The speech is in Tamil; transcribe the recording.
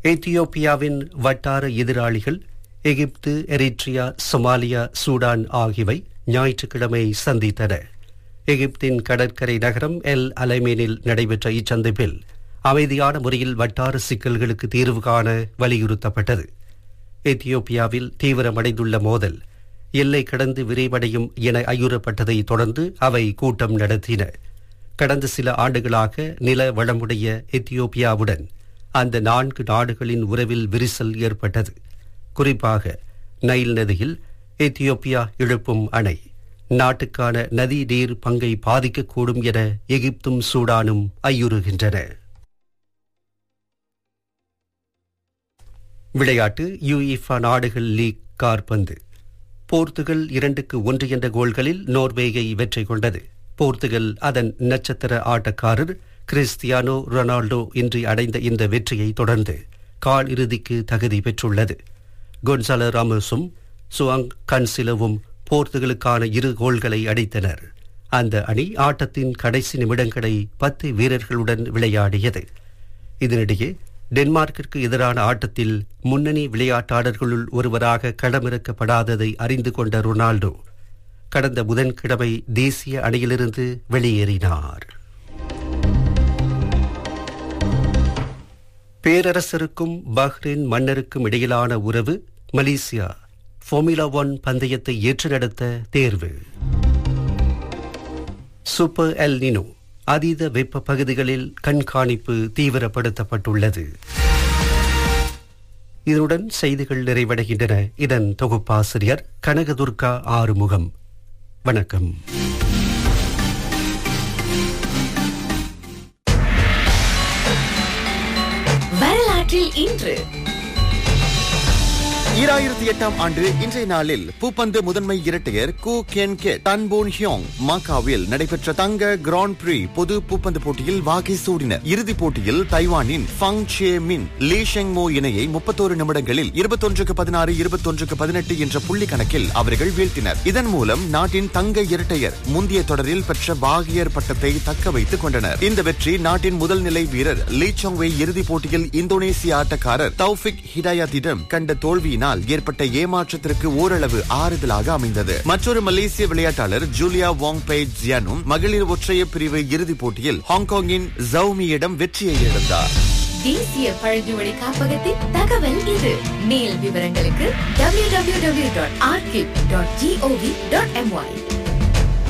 எத்தியோப்பியாவின் வட்டார எதிராளிகள் எகிப்து எரிட்ரியா சொமாலியா சூடான் ஆகியவை ஞாயிற்றுக்கிழமை சந்தித்தன எகிப்தின் கடற்கரை நகரம் எல் அலைமேனில் நடைபெற்ற இச்சந்திப்பில் அமைதியான முறையில் வட்டார சிக்கல்களுக்கு தீர்வு காண வலியுறுத்தப்பட்டது எத்தியோப்பியாவில் தீவிரமடைந்துள்ள மோதல் எல்லை கடந்து விரைவடையும் என ஐயுறப்பட்டதை தொடர்ந்து அவை கூட்டம் நடத்தின கடந்த சில ஆண்டுகளாக நில வளமுடைய எத்தியோப்பியாவுடன் அந்த நான்கு நாடுகளின் உறவில் விரிசல் ஏற்பட்டது குறிப்பாக நைல் நதியில் எத்தியோப்பியா எழுப்பும் அணை நாட்டுக்கான நதி நீர் பங்கை பாதிக்கக்கூடும் என எகிப்தும் சூடானும் ஐயுறுகின்றன விளையாட்டு யுஇஃபா நாடுகள் லீக் கார்பந்து போர்த்துகல் இரண்டுக்கு ஒன்று என்ற கோல்களில் நோர்வேயை வெற்றி கொண்டது போர்த்துகல் அதன் நட்சத்திர ஆட்டக்காரர் கிறிஸ்டியானோ ரொனால்டோ இன்றி அடைந்த இந்த வெற்றியை தொடர்ந்து கால் இறுதிக்கு தகுதி பெற்றுள்ளது கொன்சாலோ ராமோஸும் சுவாங் கன்சிலவும் போர்த்துகலுக்கான இரு கோல்களை அடித்தனர் அந்த அணி ஆட்டத்தின் கடைசி நிமிடங்களை பத்து வீரர்களுடன் விளையாடியது இதனிடையே டென்மார்க்கிற்கு எதிரான ஆட்டத்தில் முன்னணி விளையாட்டாளர்களுள் ஒருவராக களமிறக்கப்படாததை அறிந்து கொண்ட ரொனால்டோ கடந்த புதன்கிழமை தேசிய அணியிலிருந்து வெளியேறினார் பேரரசருக்கும் பஹ்ரைன் மன்னருக்கும் இடையிலான உறவு மலேசியா ஃபார்முலா ஒன் பந்தயத்தை ஏற்று நடத்த தேர்வு சூப்பர் எல் நினோ அதீத வெப்ப பகுதிகளில் கண்காணிப்பு தீவிரப்படுத்தப்பட்டுள்ளது இதனுடன் செய்திகள் நிறைவடைகின்றன இதன் தொகுப்பாசிரியர் கனகதுர்கா ஆறுமுகம் வணக்கம் வரலாற்றில் இன்று ஈராயிரத்தி எட்டாம் ஆண்டு இன்றைய நாளில் பூப்பந்து முதன்மை இரட்டையர் Koo Kien Keat Tan Boon Heong மாக்காவில் நடைபெற்ற தங்க கிராண்ட் பிரீ பொது பூப்பந்து போட்டியில் வாகை சூடினர் இறுதிப் போட்டியில் தைவானின் ஃபங் சே மின் லீ ஷெங் மோ இணையை முப்பத்தோரு நிமிடங்களில் இருபத்தொன்றுக்கு பதினாறு இருபத்தொன்றுக்கு பதினெட்டு என்ற புள்ளி கணக்கில் அவர்கள் வீழ்த்தினர் இதன் மூலம் நாட்டின் தங்க இரட்டையர் முந்தைய தொடரில் பெற்ற வாகியர் பட்டத்தை தக்க வைத்துக் கொண்டனர் இந்த வெற்றி நாட்டின் முதல் நிலை வீரர் லீ சோங்வை இறுதிப் போட்டியில் இந்தோனேசிய ஆட்டக்காரர் தௌஃபிக் ஹிடாயத்திடம் கண்ட தோல்வியினால் ஏற்பட்ட ஏமாற்றத்திற்கு ஓரளவு ஆறுதலாக அமைந்தது மற்றொரு மலேசிய விளையாட்டாளர் ஜூலியா வாங் பை ஜியானும் மகளிர் ஒற்றையர் பிரிவு இறுதிப் போட்டியில் ஹாங்காங்கின் ஜவுமியிடம் வெற்றியை இழந்தார் தேசிய பழங்குடி காப்பகத்தின் தகவல் இது மேல் விவரங்களுக்கு www.archive.gov.my